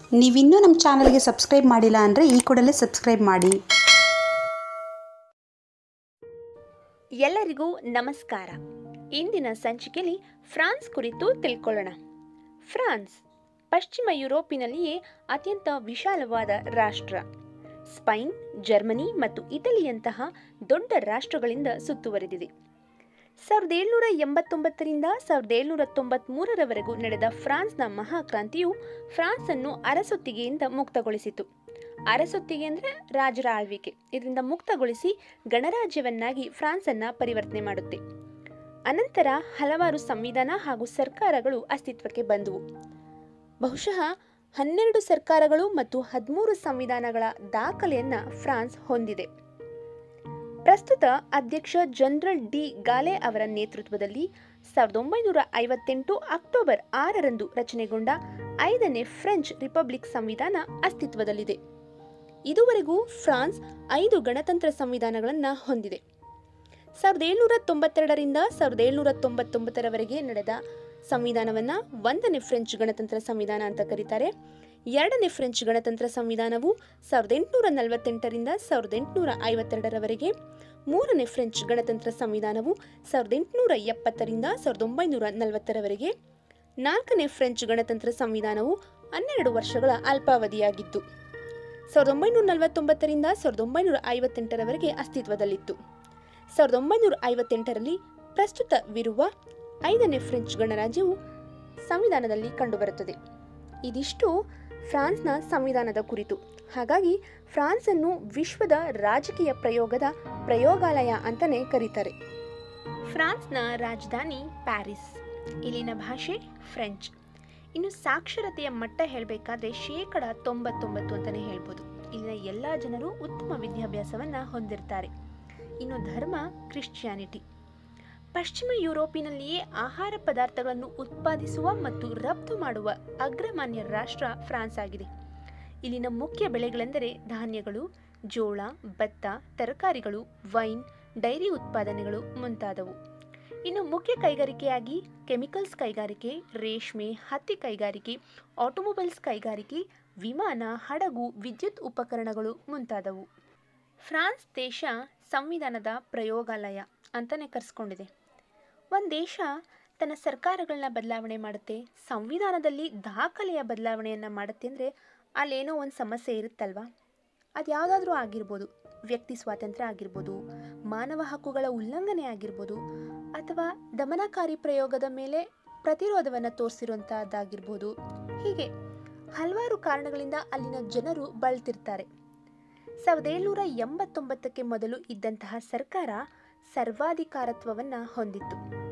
ನೀವಿನ್ನೂ ನಮ್ಮ ಚಾನಲ್ಗೆ ಸಬ್ಸ್ಕ್ರೈಬ್ ಮಾಡಿಲ್ಲ ಅಂದರೆ ಈ ಕೂಡಲೇ ಸಬ್ಸ್ಕ್ರೈಬ್ ಮಾಡಿ ಎಲ್ಲರಿಗೂ ನಮಸ್ಕಾರ ಇಂದಿನ ಸಂಚಿಕೆಯಲ್ಲಿ ಫ್ರಾನ್ಸ್ ಕುರಿತು ತಿಳ್ಕೊಳ್ಳೋಣ ಫ್ರಾನ್ಸ್ ಪಶ್ಚಿಮ ಯುರೋಪಿನಲ್ಲಿಯೇ ಅತ್ಯಂತ ವಿಶಾಲವಾದ ರಾಷ್ಟ್ರ ಸ್ಪೈನ್ ಜರ್ಮನಿ ಮತ್ತು ಇಟಲಿಯಂತಹ ದೊಡ್ಡ ರಾಷ್ಟ್ರಗಳಿಂದ ಸುತ್ತುವರೆದಿದೆ ಸಾವಿರದ ಏಳ್ನೂರ ಎಂಬತ್ತೊಂಬತ್ತರಿಂದ ಸಾವಿರದ ಏಳ್ನೂರ ತೊಂಬತ್ಮೂರರವರೆಗೂ ನಡೆದ ಫ್ರಾನ್ಸ್ನ ಮಹಾಕ್ರಾಂತಿಯು ಫ್ರಾನ್ಸನ್ನು ಅರಸೊತ್ತಿಗೆಯಿಂದ ಮುಕ್ತಗೊಳಿಸಿತು ಅರಸೊತ್ತಿಗೆ ಅಂದರೆ ರಾಜರ ಆಳ್ವಿಕೆ ಇದರಿಂದ ಮುಕ್ತಗೊಳಿಸಿ ಗಣರಾಜ್ಯವನ್ನಾಗಿ ಫ್ರಾನ್ಸನ್ನು ಪರಿವರ್ತನೆ ಮಾಡುತ್ತೆ ಅನಂತರ ಹಲವಾರು ಸಂವಿಧಾನ ಹಾಗೂ ಸರ್ಕಾರಗಳು ಅಸ್ತಿತ್ವಕ್ಕೆ ಬಂದವು ಬಹುಶಃ ಹನ್ನೆರಡು ಸರ್ಕಾರಗಳು ಮತ್ತು ಹದಿಮೂರು ಸಂವಿಧಾನಗಳ ದಾಖಲೆಯನ್ನು ಫ್ರಾನ್ಸ್ ಹೊಂದಿದೆ ಪ್ರಸ್ತುತ ಅಧ್ಯಕ್ಷ ಜನರಲ್ ಡಿ ಗಾಲೆ ಅವರ ನೇತೃತ್ವದಲ್ಲಿ ಸಾವಿರದ ಒಂಬೈನೂರ ಐವತ್ತೆಂಟು ಅಕ್ಟೋಬರ್ ಆರರಂದು ರಚನೆಗೊಂಡ ಐದನೇ ಫ್ರೆಂಚ್ ರಿಪಬ್ಲಿಕ್ ಸಂವಿಧಾನ ಅಸ್ತಿತ್ವದಲ್ಲಿದೆ ಇದುವರೆಗೂ ಫ್ರಾನ್ಸ್ ಐದು ಗಣತಂತ್ರ ಸಂವಿಧಾನಗಳನ್ನು ಹೊಂದಿದೆ ಸಾವಿರದ ಏಳ್ನೂರ ತೊಂಬತ್ತೆರಡರಿಂದ ಸಾವಿರದ ಏಳ್ನೂರ ತೊಂಬತ್ತೊಂಬತ್ತರವರೆಗೆ ನಡೆದ ಸಂವಿಧಾನವನ್ನು ಒಂದನೇ ಫ್ರೆಂಚ್ ಗಣತಂತ್ರ ಸಂವಿಧಾನ ಅಂತ ಕರೀತಾರೆ ಎರಡನೇ ಫ್ರೆಂಚ್ ಗಣತಂತ್ರ ಸಂವಿಧಾನವು ಸಾವಿರದ ಎಂಟುನೂರ ನಲವತ್ತೆಂಟರಿಂದ ಸಾವಿರದ ಎಂಟುನೂರ ಐವತ್ತೆರಡರವರೆಗೆ ಮೂರನೇ ಫ್ರೆಂಚ್ ಗಣತಂತ್ರ ಸಂವಿಧಾನವು ಸಾವಿರದ ಎಂಟುನೂರ ಎಪ್ಪತ್ತರಿಂದ ಸಾವಿರದ ಒಂಬೈನೂರ ನಲವತ್ತರವರೆಗೆ ನಾಲ್ಕನೇ ಫ್ರೆಂಚ್ ಗಣತಂತ್ರ ಸಂವಿಧಾನವು ಹನ್ನೆರಡು ವರ್ಷಗಳ ಅಲ್ಪಾವಧಿಯಾಗಿತ್ತು ಸಾವಿರದ ಒಂಬೈನೂರ ನಲವತ್ತೊಂಬತ್ತರಿಂದ ಸಾವಿರದ ಒಂಬೈನೂರ ಐವತ್ತೆಂಟರವರೆಗೆ ಅಸ್ತಿತ್ವದಲ್ಲಿತ್ತು ಸಾವಿರದ ಒಂಬೈನೂರ ಐವತ್ತೆಂಟರಲ್ಲಿ ಪ್ರಸ್ತುತವಿರುವ ಐದನೇ ಫ್ರೆಂಚ್ ಗಣರಾಜ್ಯವು ಸಂವಿಧಾನದಲ್ಲಿ ಕಂಡುಬರುತ್ತದೆ ಇದಿಷ್ಟು ಫ್ರಾನ್ಸ್ನ ಸಂವಿಧಾನದ ಕುರಿತು ಹಾಗಾಗಿ ಫ್ರಾನ್ಸನ್ನು ವಿಶ್ವದ ರಾಜಕೀಯ ಪ್ರಯೋಗದ ಪ್ರಯೋಗಾಲಯ ಅಂತಲೇ ಕರೀತಾರೆ ಫ್ರಾನ್ಸ್ನ ರಾಜಧಾನಿ ಪ್ಯಾರಿಸ್ ಇಲ್ಲಿನ ಭಾಷೆ ಫ್ರೆಂಚ್ ಇನ್ನು ಸಾಕ್ಷರತೆಯ ಮಟ್ಟ ಹೇಳಬೇಕಾದ್ರೆ ಶೇಕಡ ತೊಂಬತ್ತೊಂಬತ್ತು ಅಂತಲೇ ಹೇಳ್ಬೋದು ಇಲ್ಲಿನ ಎಲ್ಲ ಜನರು ಉತ್ತಮ ವಿದ್ಯಾಭ್ಯಾಸವನ್ನು ಹೊಂದಿರ್ತಾರೆ ಇನ್ನು ಧರ್ಮ ಕ್ರಿಶ್ಚಿಯಾನಿಟಿ ಪಶ್ಚಿಮ ಯುರೋಪಿನಲ್ಲಿಯೇ ಆಹಾರ ಪದಾರ್ಥಗಳನ್ನು ಉತ್ಪಾದಿಸುವ ಮತ್ತು ರಫ್ತು ಮಾಡುವ ಅಗ್ರಮಾನ್ಯ ರಾಷ್ಟ್ರ ಫ್ರಾನ್ಸ್ ಆಗಿದೆ ಇಲ್ಲಿನ ಮುಖ್ಯ ಬೆಳೆಗಳೆಂದರೆ ಧಾನ್ಯಗಳು ಜೋಳ ಭತ್ತ ತರಕಾರಿಗಳು ವೈನ್ ಡೈರಿ ಉತ್ಪಾದನೆಗಳು ಮುಂತಾದವು ಇನ್ನು ಮುಖ್ಯ ಕೈಗಾರಿಕೆಯಾಗಿ ಕೆಮಿಕಲ್ಸ್ ಕೈಗಾರಿಕೆ ರೇಷ್ಮೆ ಹತ್ತಿ ಕೈಗಾರಿಕೆ ಆಟೋಮೊಬೈಲ್ಸ್ ಕೈಗಾರಿಕೆ ವಿಮಾನ ಹಡಗು ವಿದ್ಯುತ್ ಉಪಕರಣಗಳು ಮುಂತಾದವು ಫ್ರಾನ್ಸ್ ದೇಶ ಸಂವಿಧಾನದ ಪ್ರಯೋಗಾಲಯ ಅಂತಲೇ ಕರೆಸ್ಕೊಂಡಿದೆ ಒಂದು ದೇಶ ತನ್ನ ಸರ್ಕಾರಗಳನ್ನ ಬದಲಾವಣೆ ಮಾಡುತ್ತೆ ಸಂವಿಧಾನದಲ್ಲಿ ದಾಖಲೆಯ ಬದಲಾವಣೆಯನ್ನು ಮಾಡುತ್ತೆ ಅಂದರೆ ಅಲ್ಲೇನೋ ಒಂದು ಸಮಸ್ಯೆ ಇರುತ್ತಲ್ವಾ ಅದು ಯಾವುದಾದ್ರೂ ಆಗಿರ್ಬೋದು ವ್ಯಕ್ತಿ ಸ್ವಾತಂತ್ರ್ಯ ಆಗಿರ್ಬೋದು ಮಾನವ ಹಕ್ಕುಗಳ ಉಲ್ಲಂಘನೆ ಆಗಿರ್ಬೋದು ಅಥವಾ ದಮನಕಾರಿ ಪ್ರಯೋಗದ ಮೇಲೆ ಪ್ರತಿರೋಧವನ್ನು ತೋರಿಸಿರುವಂಥದ್ದಾಗಿರ್ಬೋದು ಹೀಗೆ ಹಲವಾರು ಕಾರಣಗಳಿಂದ ಅಲ್ಲಿನ ಜನರು ಬಳಲ್ತಿರ್ತಾರೆ ಸಾವಿರದ ಏಳ್ನೂರ ಎಂಬತ್ತೊಂಬತ್ತಕ್ಕೆ ಮೊದಲು ಇದ್ದಂತಹ ಸರ್ಕಾರ ಸರ್ವಾಧಿಕಾರತ್ವವನ್ನು ಹೊಂದಿತ್ತು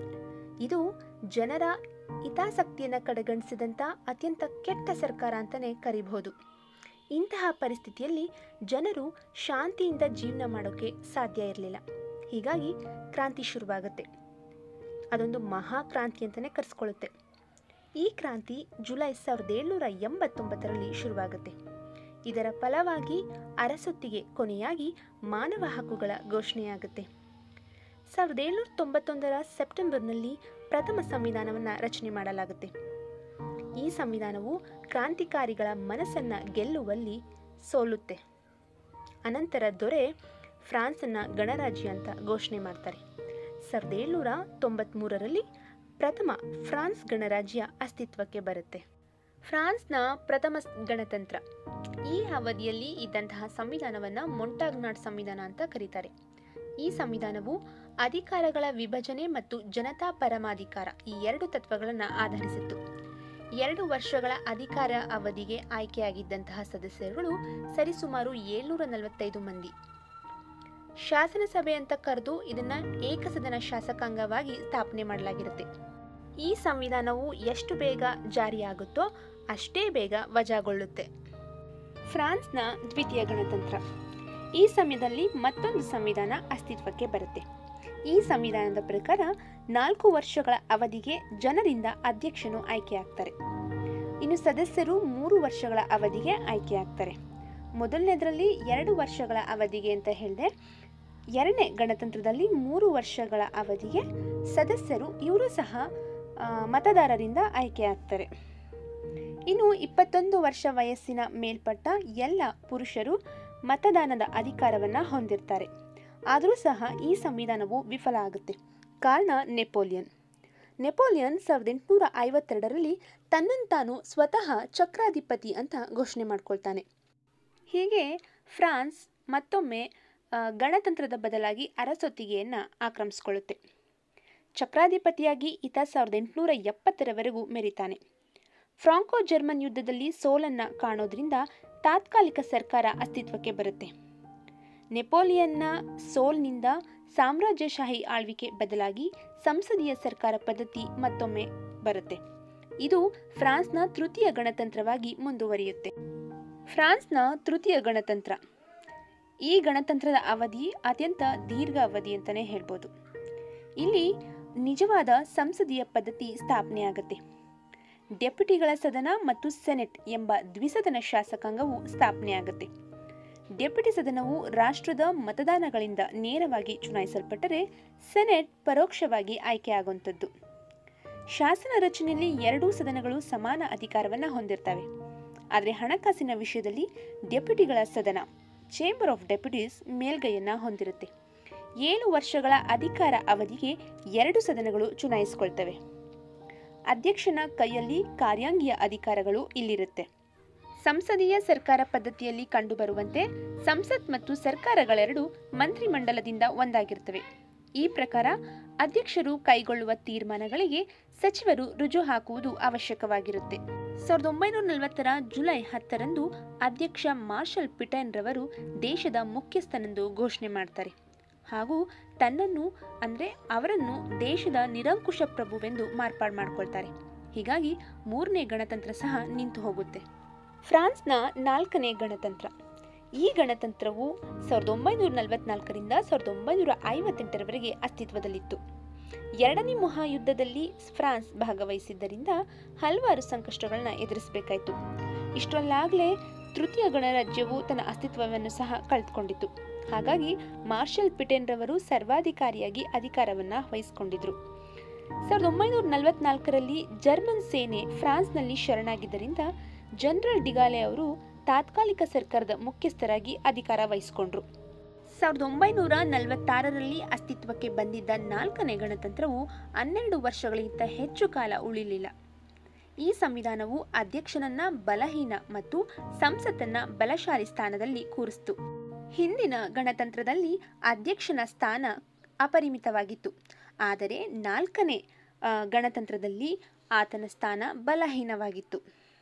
ಇದು ಜನರ ಹಿತಾಸಕ್ತಿಯನ್ನು ಕಡೆಗಣಿಸಿದಂಥ ಅತ್ಯಂತ ಕೆಟ್ಟ ಸರ್ಕಾರ ಅಂತಲೇ ಕರಿಬಹುದು ಇಂತಹ ಪರಿಸ್ಥಿತಿಯಲ್ಲಿ ಜನರು ಶಾಂತಿಯಿಂದ ಜೀವನ ಮಾಡೋಕ್ಕೆ ಸಾಧ್ಯ ಇರಲಿಲ್ಲ ಹೀಗಾಗಿ ಕ್ರಾಂತಿ ಶುರುವಾಗುತ್ತೆ ಅದೊಂದು ಮಹಾಕ್ರಾಂತಿ ಅಂತಲೇ ಕರೆಸ್ಕೊಳ್ಳುತ್ತೆ ಈ ಕ್ರಾಂತಿ ಜುಲೈ ಸಾವಿರದ ಏಳ್ನೂರ ಎಂಬತ್ತೊಂಬತ್ತರಲ್ಲಿ ಶುರುವಾಗುತ್ತೆ ಇದರ ಫಲವಾಗಿ ಅರಸೊತ್ತಿಗೆ ಕೊನೆಯಾಗಿ ಮಾನವ ಹಕ್ಕುಗಳ ಘೋಷಣೆಯಾಗುತ್ತೆ ಸಾವಿರದ ಏಳ್ನೂರ ತೊಂಬತ್ತೊಂದರ ಸೆಪ್ಟೆಂಬರ್ನಲ್ಲಿ ಪ್ರಥಮ ಸಂವಿಧಾನವನ್ನು ರಚನೆ ಮಾಡಲಾಗುತ್ತೆ ಈ ಸಂವಿಧಾನವು ಕ್ರಾಂತಿಕಾರಿಗಳ ಮನಸ್ಸನ್ನು ಗೆಲ್ಲುವಲ್ಲಿ ಸೋಲುತ್ತೆ ಅನಂತರ ದೊರೆ ಫ್ರಾನ್ಸನ್ನು ಗಣರಾಜ್ಯ ಅಂತ ಘೋಷಣೆ ಮಾಡ್ತಾರೆ ಸಾವಿರದ ಏಳ್ನೂರ ತೊಂಬತ್ತ್ಮೂರರಲ್ಲಿ ಪ್ರಥಮ ಫ್ರಾನ್ಸ್ ಗಣರಾಜ್ಯ ಅಸ್ತಿತ್ವಕ್ಕೆ ಬರುತ್ತೆ ಫ್ರಾನ್ಸ್ನ ಪ್ರಥಮ ಗಣತಂತ್ರ ಈ ಅವಧಿಯಲ್ಲಿ ಇದ್ದಂತಹ ಸಂವಿಧಾನವನ್ನು ಮೊಂಟಾಗ್ನಾಡ್ ಸಂವಿಧಾನ ಅಂತ ಕರೀತಾರೆ ಈ ಸಂವಿಧಾನವು ಅಧಿಕಾರಗಳ ವಿಭಜನೆ ಮತ್ತು ಜನತಾ ಪರಮಾಧಿಕಾರ ಈ ಎರಡು ತತ್ವಗಳನ್ನು ಆಧರಿಸಿತ್ತು ಎರಡು ವರ್ಷಗಳ ಅಧಿಕಾರ ಅವಧಿಗೆ ಆಯ್ಕೆಯಾಗಿದ್ದಂತಹ ಸದಸ್ಯರುಗಳು ಸರಿಸುಮಾರು ಏಳ್ನೂರ ನಲವತ್ತೈದು ಮಂದಿ ಶಾಸನಸಭೆ ಅಂತ ಕರೆದು ಇದನ್ನ ಏಕಸದನ ಶಾಸಕಾಂಗವಾಗಿ ಸ್ಥಾಪನೆ ಮಾಡಲಾಗಿರುತ್ತೆ ಈ ಸಂವಿಧಾನವು ಎಷ್ಟು ಬೇಗ ಜಾರಿಯಾಗುತ್ತೋ ಅಷ್ಟೇ ಬೇಗ ವಜಾಗೊಳ್ಳುತ್ತೆ ಫ್ರಾನ್ಸ್ನ ದ್ವಿತೀಯ ಗಣತಂತ್ರ ಈ ಸಮಯದಲ್ಲಿ ಮತ್ತೊಂದು ಸಂವಿಧಾನ ಅಸ್ತಿತ್ವಕ್ಕೆ ಬರುತ್ತೆ ಈ ಸಂವಿಧಾನದ ಪ್ರಕಾರ ನಾಲ್ಕು ವರ್ಷಗಳ ಅವಧಿಗೆ ಜನರಿಂದ ಅಧ್ಯಕ್ಷನು ಆಯ್ಕೆಯಾಗ್ತಾರೆ ಇನ್ನು ಸದಸ್ಯರು ಮೂರು ವರ್ಷಗಳ ಅವಧಿಗೆ ಆಯ್ಕೆಯಾಗ್ತಾರೆ ಮೊದಲನೇದರಲ್ಲಿ ಎರಡು ವರ್ಷಗಳ ಅವಧಿಗೆ ಅಂತ ಹೇಳಿದೆ ಎರಡನೇ ಗಣತಂತ್ರದಲ್ಲಿ ಮೂರು ವರ್ಷಗಳ ಅವಧಿಗೆ ಸದಸ್ಯರು ಇವರು ಸಹ ಆ, ಮತದಾರರಿಂದ ಆಯ್ಕೆಯಾಗ್ತಾರೆ ಇನ್ನು ಇಪ್ಪತ್ತೊಂದು ವರ್ಷ ವಯಸ್ಸಿನ ಮೇಲ್ಪಟ್ಟ ಎಲ್ಲ ಪುರುಷರು ಮತದಾನದ ಅಧಿಕಾರವನ್ನು ಹೊಂದಿರ್ತಾರೆ ಆದರೂ ಸಹ ಈ ಸಂವಿಧಾನವು ವಿಫಲ ಆಗುತ್ತೆ ಕಾರಣ ನೆಪೋಲಿಯನ್ ನೆಪೋಲಿಯನ್ ಸಾವಿರದ ಎಂಟುನೂರ ಐವತ್ತೆರಡರಲ್ಲಿ ತನ್ನಂತಾನು ಸ್ವತಃ ಚಕ್ರಾಧಿಪತಿ ಅಂತ ಘೋಷಣೆ ಮಾಡ್ಕೊಳ್ತಾನೆ ಹೀಗೆ ಫ್ರಾನ್ಸ್ ಮತ್ತೊಮ್ಮೆ ಆ, ಗಣತಂತ್ರದ ಬದಲಾಗಿ ಅರಸೊತ್ತಿಗೆಯನ್ನು ಆಕ್ರಮಿಸ್ಕೊಳ್ಳುತ್ತೆ ಚಕ್ರಾಧಿಪತಿಯಾಗಿ ಈತ ಸಾವಿರದ ಎಂಟುನೂರ ಎಪ್ಪತ್ತರವರೆಗೂ ಮೆರಿತಾನೆ ಫ್ರಾಂಕೋ ಜರ್ಮನ್ ಯುದ್ಧದಲ್ಲಿ ಸೋಲನ್ನು ಕಾಣೋದ್ರಿಂದ ತಾತ್ಕಾಲಿಕ ಸರ್ಕಾರ ಅಸ್ತಿತ್ವಕ್ಕೆ ಬರುತ್ತೆ ನೆಪೋಲಿಯನ್ನ ಸೋಲ್ನಿಂದ ಸಾಮ್ರಾಜ್ಯಶಾಹಿ ಆಳ್ವಿಕೆ ಬದಲಾಗಿ ಸಂಸದೀಯ ಸರ್ಕಾರ ಪದ್ಧತಿ ಮತ್ತೊಮ್ಮೆ ಬರುತ್ತೆ ಇದು ಫ್ರಾನ್ಸ್ನ ತೃತೀಯ ಗಣತಂತ್ರವಾಗಿ ಮುಂದುವರಿಯುತ್ತೆ ಫ್ರಾನ್ಸ್ನ ತೃತೀಯ ಗಣತಂತ್ರ ಈ ಗಣತಂತ್ರದ ಅವಧಿ ಅತ್ಯಂತ ದೀರ್ಘ ಅವಧಿ ಅಂತಲೇ ಹೇಳ್ಬೋದು ಇಲ್ಲಿ ನಿಜವಾದ ಸಂಸದೀಯ ಪದ್ಧತಿ ಸ್ಥಾಪನೆಯಾಗುತ್ತೆ ಡೆಪ್ಯುಟಿಗಳ ಸದನ ಮತ್ತು ಸೆನೆಟ್ ಎಂಬ ದ್ವಿಸದನ ಶಾಸಕಾಂಗವು ಸ್ಥಾಪನೆಯಾಗುತ್ತೆ ಡೆಪ್ಯುಟಿ ಸದನವು ರಾಷ್ಟ್ರದ ಮತದಾನಗಳಿಂದ ನೇರವಾಗಿ ಚುನಾಯಿಸಲ್ಪಟ್ಟರೆ ಸೆನೆಟ್ ಪರೋಕ್ಷವಾಗಿ ಆಯ್ಕೆಯಾಗುವಂಥದ್ದು ಶಾಸನ ರಚನೆಯಲ್ಲಿ ಎರಡೂ ಸದನಗಳು ಸಮಾನ ಅಧಿಕಾರವನ್ನು ಹೊಂದಿರ್ತವೆ ಆದರೆ ಹಣಕಾಸಿನ ವಿಷಯದಲ್ಲಿ ಡೆಪ್ಯುಟಿಗಳ ಸದನ ಚೇಂಬರ್ ಆಫ್ ಡೆಪ್ಯುಟೀಸ್ ಮೇಲ್ಗೈಯನ್ನು ಹೊಂದಿರುತ್ತೆ ಏಳು ವರ್ಷಗಳ ಅಧಿಕಾರ ಅವಧಿಗೆ ಎರಡು ಸದನಗಳು ಚುನಾಯಿಸಿಕೊಳ್ತವೆ ಅಧ್ಯಕ್ಷನ ಕೈಯಲ್ಲಿ ಕಾರ್ಯಾಂಗೀಯ ಅಧಿಕಾರಗಳು ಇಲ್ಲಿರುತ್ತೆ ಸಂಸದೀಯ ಸರ್ಕಾರ ಪದ್ಧತಿಯಲ್ಲಿ ಕಂಡುಬರುವಂತೆ ಸಂಸತ್ ಮತ್ತು ಸರ್ಕಾರಗಳೆರಡು ಮಂತ್ರಿಮಂಡಲದಿಂದ ಒಂದಾಗಿರ್ತವೆ ಈ ಪ್ರಕಾರ ಅಧ್ಯಕ್ಷರು ಕೈಗೊಳ್ಳುವ ತೀರ್ಮಾನಗಳಿಗೆ ಸಚಿವರು ರುಜು ಹಾಕುವುದು ಅವಶ್ಯಕವಾಗಿರುತ್ತೆ ಸಾವಿರದ ಒಂಬೈನೂರ ನಲವತ್ತರ ಜುಲೈ ಹತ್ತರಂದು ಅಧ್ಯಕ್ಷ ಮಾರ್ಷಲ್ ಪಿಟೈನ್ ರವರು ದೇಶದ ಮುಖ್ಯಸ್ಥನೆಂದು ಘೋಷಣೆ ಮಾಡ್ತಾರೆ ಹಾಗೂ ತನ್ನನ್ನು ಅಂದರೆ ಅವರನ್ನು ದೇಶದ ನಿರಂಕುಶ ಪ್ರಭುವೆಂದು ಮಾರ್ಪಾಡು ಮಾಡ್ಕೊಳ್ತಾರೆ ಹೀಗಾಗಿ ಮೂರನೇ ಗಣತಂತ್ರ ಸಹ ನಿಂತು ಹೋಗುತ್ತೆ ಫ್ರಾನ್ಸ್ನ ನಾಲ್ಕನೇ ಗಣತಂತ್ರ ಈ ಗಣತಂತ್ರವು ಸಾವಿರದ ಒಂಬೈನೂರ ನಲವತ್ನಾಲ್ಕರಿಂದ ಸಾವಿರದ ಒಂಬೈನೂರ ಐವತ್ತೆಂಟರವರೆಗೆ ಅಸ್ತಿತ್ವದಲ್ಲಿತ್ತು ಎರಡನೇ ಮಹಾಯುದ್ಧದಲ್ಲಿ ಫ್ರಾನ್ಸ್ ಭಾಗವಹಿಸಿದ್ದರಿಂದ ಹಲವಾರು ಸಂಕಷ್ಟಗಳನ್ನ ಎದುರಿಸಬೇಕಾಯಿತು ಇಷ್ಟರಲ್ಲಾಗಲೇ ತೃತೀಯ ಗಣರಾಜ್ಯವು ತನ್ನ ಅಸ್ತಿತ್ವವನ್ನು ಸಹ ಕಳೆದುಕೊಂಡಿತ್ತು ಹಾಗಾಗಿ ಮಾರ್ಷಲ್ ಪಿಟೆನ್ ರವರು ಸರ್ವಾಧಿಕಾರಿಯಾಗಿ ಅಧಿಕಾರವನ್ನು ವಹಿಸಿಕೊಂಡಿದ್ರು ಸಾವಿರದ ಒಂಬೈನೂರ ನಲವತ್ನಾಲ್ಕರಲ್ಲಿ ಜರ್ಮನ್ ಸೇನೆ ಫ್ರಾನ್ಸ್ನಲ್ಲಿ ಶರಣಾಗಿದ್ದರಿಂದ ಜನರಲ್ ಡಿಗಾಲೆ ಅವರು ತಾತ್ಕಾಲಿಕ ಸರ್ಕಾರದ ಮುಖ್ಯಸ್ಥರಾಗಿ ಅಧಿಕಾರ ವಹಿಸಿಕೊಂಡ್ರು ಸಾವಿರದ ಒಂಬೈನೂರ ನಲವತ್ತಾರರಲ್ಲಿ ಅಸ್ತಿತ್ವಕ್ಕೆ ಬಂದಿದ್ದ ನಾಲ್ಕನೇ ಗಣತಂತ್ರವು ಹನ್ನೆರಡು ವರ್ಷಗಳಿಗಿಂತ ಹೆಚ್ಚು ಕಾಲ ಉಳಿಲಿಲ್ಲ ಈ ಸಂವಿಧಾನವು ಅಧ್ಯಕ್ಷನನ್ನ ಬಲಹೀನ ಮತ್ತು ಸಂಸತ್ತನ್ನ ಬಲಶಾಲಿ ಸ್ಥಾನದಲ್ಲಿ ಕೂರಿಸಿತು ಹಿಂದಿನ ಗಣತಂತ್ರದಲ್ಲಿ ಅಧ್ಯಕ್ಷನ ಸ್ಥಾನ ಅಪರಿಮಿತವಾಗಿತ್ತು ಆದರೆ ನಾಲ್ಕನೇ ಆ, ಗಣತಂತ್ರದಲ್ಲಿ ಆತನ ಸ್ಥಾನ ಬಲಹೀನವಾಗಿತ್ತು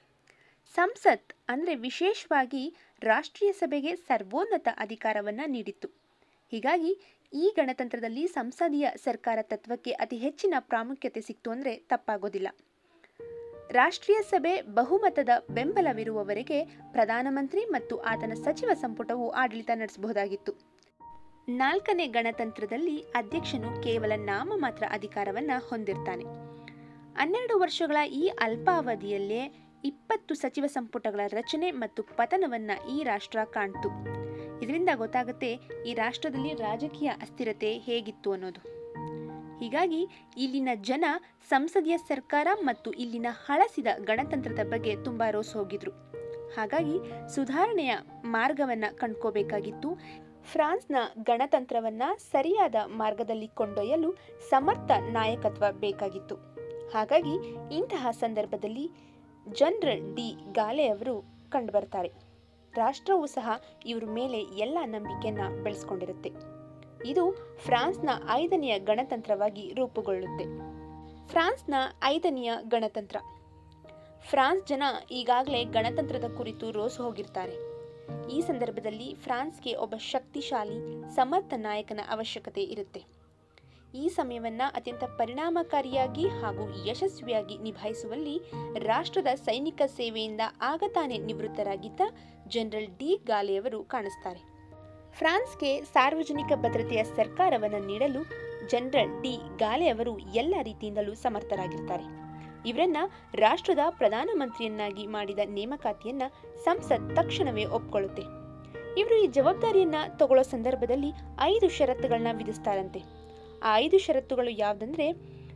ಸಂಸತ್ ಅಂದರೆ ವಿಶೇಷವಾಗಿ ರಾಷ್ಟ್ರೀಯ ಸಭೆಗೆ ಸರ್ವೋನ್ನತ ಅಧಿಕಾರವನ್ನು ನೀಡಿತ್ತು ಹೀಗಾಗಿ ಈ ಗಣತಂತ್ರದಲ್ಲಿ ಸಂಸದೀಯ ಸರ್ಕಾರ ತತ್ವಕ್ಕೆ ಅತಿ ಹೆಚ್ಚಿನ ಪ್ರಾಮುಖ್ಯತೆ ಸಿಕ್ತು ಅಂದರೆ ತಪ್ಪಾಗೋದಿಲ್ಲ ರಾಷ್ಟ್ರೀಯ ಸಭೆ ಬಹುಮತದ ಬೆಂಬಲವಿರುವವರೆಗೆ ಪ್ರಧಾನಮಂತ್ರಿ ಮತ್ತು ಆತನ ಸಚಿವ ಸಂಪುಟವು ಆಡಳಿತ ನಡೆಸಬಹುದಾಗಿತ್ತು ನಾಲ್ಕನೇ ಗಣತಂತ್ರದಲ್ಲಿ ಅಧ್ಯಕ್ಷನು ಕೇವಲ ನಾಮಮಾತ್ರ ಅಧಿಕಾರವನ್ನು ಹೊಂದಿರ್ತಾನೆ ಹನ್ನೆರಡು ವರ್ಷಗಳ ಈ ಅಲ್ಪಾವಧಿಯಲ್ಲೇ ಇಪ್ಪತ್ತು ಸಚಿವ ಸಂಪುಟಗಳ ರಚನೆ ಮತ್ತು ಪತನವನ್ನ ಈ ರಾಷ್ಟ್ರ ಕಾಣ್ತು ಇದರಿಂದ ಗೊತ್ತಾಗುತ್ತೆ ಈ ರಾಷ್ಟ್ರದಲ್ಲಿ ರಾಜಕೀಯ ಅಸ್ಥಿರತೆ ಹೇಗಿತ್ತು ಅನ್ನೋದು ಹೀಗಾಗಿ ಇಲ್ಲಿನ ಜನ ಸಂಸದೀಯ ಸರ್ಕಾರ ಮತ್ತು ಇಲ್ಲಿನ ಹಳಸಿದ ಗಣತಂತ್ರದ ಬಗ್ಗೆ ತುಂಬ ರೋಸ್ ಹೋಗಿದ್ರು ಹಾಗಾಗಿ ಸುಧಾರಣೆಯ ಮಾರ್ಗವನ್ನು ಕಂಡ್ಕೋಬೇಕಾಗಿತ್ತು ಫ್ರಾನ್ಸ್ನ ಗಣತಂತ್ರವನ್ನ ಸರಿಯಾದ ಮಾರ್ಗದಲ್ಲಿ ಕೊಂಡೊಯ್ಯಲು ಸಮರ್ಥ ನಾಯಕತ್ವ ಬೇಕಾಗಿತ್ತು ಹಾಗಾಗಿ ಇಂತಹ ಸಂದರ್ಭದಲ್ಲಿ ಜನರಲ್ ಡಿ ಗಾಲೆ ಅವರು ಕಂಡುಬರ್ತಾರೆ ರಾಷ್ಟ್ರವು ಸಹ ಇವ್ರ ಮೇಲೆ ಎಲ್ಲ ನಂಬಿಕೆಯನ್ನ ಬೆಳೆಸ್ಕೊಂಡಿರುತ್ತೆ ಇದು ಫ್ರಾನ್ಸ್ನ ಐದನೆಯ ಗಣತಂತ್ರವಾಗಿ ರೂಪುಗೊಳ್ಳುತ್ತೆ ಫ್ರಾನ್ಸ್ನ ಐದನೆಯ ಗಣತಂತ್ರ ಫ್ರಾನ್ಸ್ ಜನ ಈಗಾಗಲೇ ಗಣತಂತ್ರದ ಕುರಿತು ರೋಸು ಹೋಗಿರ್ತಾರೆ ಈ ಸಂದರ್ಭದಲ್ಲಿ ಫ್ರಾನ್ಸ್ಗೆ ಒಬ್ಬ ಶಕ್ತಿಶಾಲಿ ಸಮರ್ಥ ನಾಯಕನ ಅವಶ್ಯಕತೆ ಇರುತ್ತೆ ಈ ಸಮಯವನ್ನು ಅತ್ಯಂತ ಪರಿಣಾಮಕಾರಿಯಾಗಿ ಹಾಗೂ ಯಶಸ್ವಿಯಾಗಿ ನಿಭಾಯಿಸುವಲ್ಲಿ ರಾಷ್ಟ್ರದ ಸೈನಿಕ ಸೇವೆಯಿಂದ ಆಗತಾನೆ ನಿವೃತ್ತರಾಗಿದ್ದ ಜನರಲ್ ಡಿ ಗಾಲೆಯವರು ಕಾಣಿಸ್ತಾರೆ ಫ್ರಾನ್ಸ್ಗೆ ಸಾರ್ವಜನಿಕ ಭದ್ರತೆಯ ಸರ್ಕಾರವನ್ನು ನೀಡಲು ಜನರಲ್ ಡಿ ಗಾಲೆ ಅವರು ಎಲ್ಲ ರೀತಿಯಿಂದಲೂ ಸಮರ್ಥರಾಗಿರ್ತಾರೆ ಇವರನ್ನ ರಾಷ್ಟ್ರದ ಪ್ರಧಾನಮಂತ್ರಿಯನ್ನಾಗಿ ಮಾಡಿದ ನೇಮಕಾತಿಯನ್ನ ಸಂಸತ್ ತಕ್ಷಣವೇ ಒಪ್ಕೊಳ್ಳುತ್ತೆ ಇವರು ಈ ಜವಾಬ್ದಾರಿಯನ್ನ ತಗೊಳ್ಳೋ ಸಂದರ್ಭದಲ್ಲಿ ಐದು ಷರತ್ತುಗಳನ್ನ ವಿಧಿಸ್ತಾರಂತೆ ಆ ಐದು ಷರತ್ತುಗಳು ಯಾವುದಂದ್ರೆ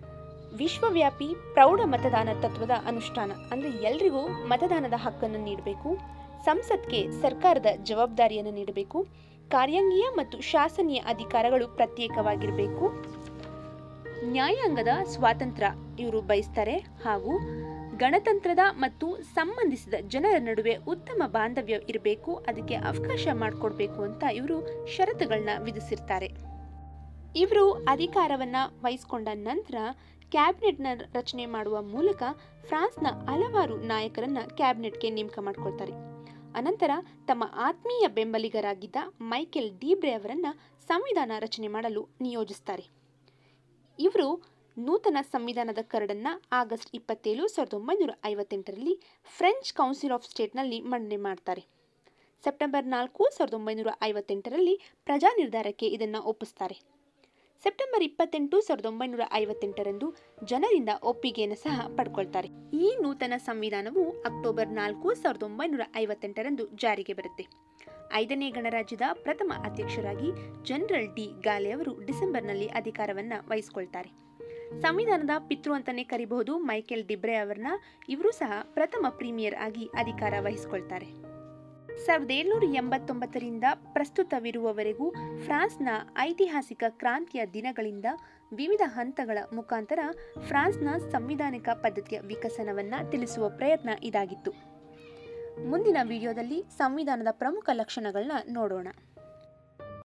ವಿಶ್ವವ್ಯಾಪಿ ಪ್ರೌಢ ಮತದಾನ ತತ್ವದ ಅನುಷ್ಠಾನ ಅಂದರೆ ಎಲ್ರಿಗೂ ಮತದಾನದ ಹಕ್ಕನ್ನು ನೀಡಬೇಕು ಸಂಸತ್ಗೆ ಸರ್ಕಾರದ ಜವಾಬ್ದಾರಿಯನ್ನು ನೀಡಬೇಕು ಕಾರ್ಯಾಂಗೀಯ ಮತ್ತು ಶಾಸನೀಯ ಅಧಿಕಾರಗಳು ಪ್ರತ್ಯೇಕವಾಗಿರಬೇಕು ನ್ಯಾಯಾಂಗದ ಸ್ವಾತಂತ್ರ್ಯ ಇವರು ಬಯಸ್ತಾರೆ ಹಾಗೂ ಗಣತಂತ್ರದ ಮತ್ತು ಸಂಬಂಧಿಸಿದ ಜನರ ನಡುವೆ ಉತ್ತಮ ಬಾಂಧವ್ಯ ಇರಬೇಕು ಅದಕ್ಕೆ ಅವಕಾಶ ಮಾಡಿಕೊಡ್ಬೇಕು ಅಂತ ಇವರು ಷರತ್ತುಗಳನ್ನ ವಿಧಿಸಿರ್ತಾರೆ ಇವರು ಅಧಿಕಾರವನ್ನ ವಹಿಸಿಕೊಂಡ ನಂತರ ಕ್ಯಾಬಿನೆಟ್ನ ರಚನೆ ಮಾಡುವ ಮೂಲಕ ಫ್ರಾನ್ಸ್ನ ಹಲವಾರು ನಾಯಕರನ್ನ ಕ್ಯಾಬಿನೆಟ್ಗೆ ನೇಮಕ ಮಾಡ್ಕೊಳ್ತಾರೆ ಅನಂತರ ತಮ್ಮ ಆತ್ಮೀಯ ಬೆಂಬಲಿಗರಾಗಿದ್ದ ಮೈಕೆಲ್ ಡೀಬ್ರೆ ಅವರನ್ನ ಸಂವಿಧಾನ ರಚನೆ ಮಾಡಲು ನಿಯೋಜಿಸ್ತಾರೆ ಇವರು ನೂತನ ಸಂವಿಧಾನದ ಕರಡನ್ನ ಆಗಸ್ಟ್ ಇಪ್ಪತ್ತೇಳು ಸಾವಿರದ ಒಂಬೈನೂರ ಐವತ್ತೆಂಟರಲ್ಲಿ ಫ್ರೆಂಚ್ ಕೌನ್ಸಿಲ್ ಆಫ್ ಸ್ಟೇಟ್ನಲ್ಲಿ ಮಂಡನೆ ಮಾಡ್ತಾರೆ ಸೆಪ್ಟೆಂಬರ್ ನಾಲ್ಕು ಸಾವಿರದ ಒಂಬೈನೂರ ಐವತ್ತೆಂಟರಲ್ಲಿ ಪ್ರಜಾ ನಿರ್ಧಾರಕ್ಕೆ ಇದನ್ನು ಒಪ್ಪಿಸ್ತಾರೆ ಸೆಪ್ಟೆಂಬರ್ ಇಪ್ಪತ್ತೆಂಟು ಸಾವಿರದ ಒಂಬೈನೂರ ಐವತ್ತೆಂಟರಂದು ಜನರಿಂದ ಒಪ್ಪಿಗೆಯನ್ನು ಸಹ ಪಡ್ಕೊಳ್ತಾರೆ ಈ ನೂತನ ಸಂವಿಧಾನವು ಅಕ್ಟೋಬರ್ ನಾಲ್ಕು ಸಾವಿರದ ಒಂಬೈನೂರ ಐವತ್ತೆಂಟರಂದು ಜಾರಿಗೆ ಬರುತ್ತೆ ಐದನೇ ಗಣರಾಜ್ಯದ ಪ್ರಥಮ ಅಧ್ಯಕ್ಷರಾಗಿ ಜನರಲ್ ಡಿ ಗಾಲೆ ಅವರು ಡಿಸೆಂಬರ್ನಲ್ಲಿ ಅಧಿಕಾರವನ್ನ ವಹಿಸಿಕೊಳ್ತಾರೆ ಸಂವಿಧಾನದ ಪಿತೃ ಅಂತಾನೆ ಕರಿಬಹುದು ಮೈಕೆಲ್ ಡಿಬ್ರೆ ಅವರನ್ನ ಇವರು ಸಹ ಪ್ರಥಮ ಪ್ರೀಮಿಯರ್ ಆಗಿ ಅಧಿಕಾರ ವಹಿಸಿಕೊಳ್ತಾರೆ ಸಾವಿರದ ಏಳ್ನೂರ ಎಂಬತ್ತೊಂಬತ್ತರಿಂದ ಪ್ರಸ್ತುತವಿರುವವರೆಗೂ ಫ್ರಾನ್ಸ್ನ ಐತಿಹಾಸಿಕ ಕ್ರಾಂತಿಯ ದಿನಗಳಿಂದ ವಿವಿಧ ಹಂತಗಳ ಮುಖಾಂತರ ಫ್ರಾನ್ಸ್ನ ಸಂವಿಧಾನಿಕ ಪದ್ಧತಿಯ ವಿಕಸನವನ್ನು ತಿಳಿಸುವ ಪ್ರಯತ್ನ ಇದಾಗಿತ್ತು ಮುಂದಿನ ವಿಡಿಯೋದಲ್ಲಿ ಸಂವಿಧಾನದ ಪ್ರಮುಖ ಲಕ್ಷಣಗಳನ್ನ ನೋಡೋಣ